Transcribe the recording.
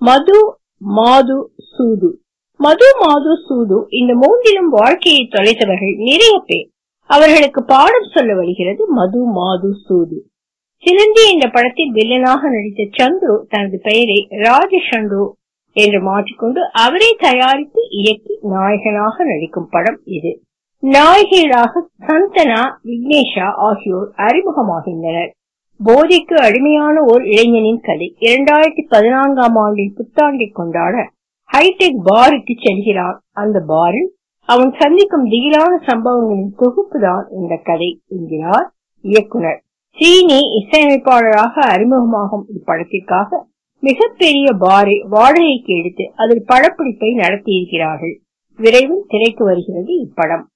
மது மாது சூது மது மாது சூது இந்த மூன்றிலும் வாழ்க்கையை தொலைத்தவர்கள் நிறைய பேர் அவர்களுக்கு பாடம் சொல்ல வருகிறது மது மாது சூது சிலந்தி என்ற படத்தில் வில்லனாக நடித்த சந்துரு தனது பெயரை ராஜசந்துரு என்று மாற்றிக்கொண்டு அவரே தயாரித்து இயக்கி நாயகனாக நடிக்கும் படம் இது நாயகிகளாக சந்தனா விக்னேஷா ஆகியோர் அறிமுகமாகின்றனர் போதைக்கு அடிமையான ஓர் இளைஞனின் கதை இரண்டாயிரத்தி பதினான்காம் ஆண்டில் புத்தாண்டை கொண்டாட ஹைடெக் பாருக்கு செல்கிறான் அந்த பாரில் அவன் சந்திக்கும் திகிலான சம்பவங்களின் தொகுப்பு தான் இந்த கதை என்கிறார் இயக்குனர் சீனி இசையமைப்பாளராக அறிமுகமாகும் இப்படத்திற்காக மிகப்பெரிய பாரை வாடகைக்கு எடுத்து அதில் படப்பிடிப்பை நடத்தியிருக்கிறார்கள் விரைவில் திரைக்கு வருகிறது இப்படம்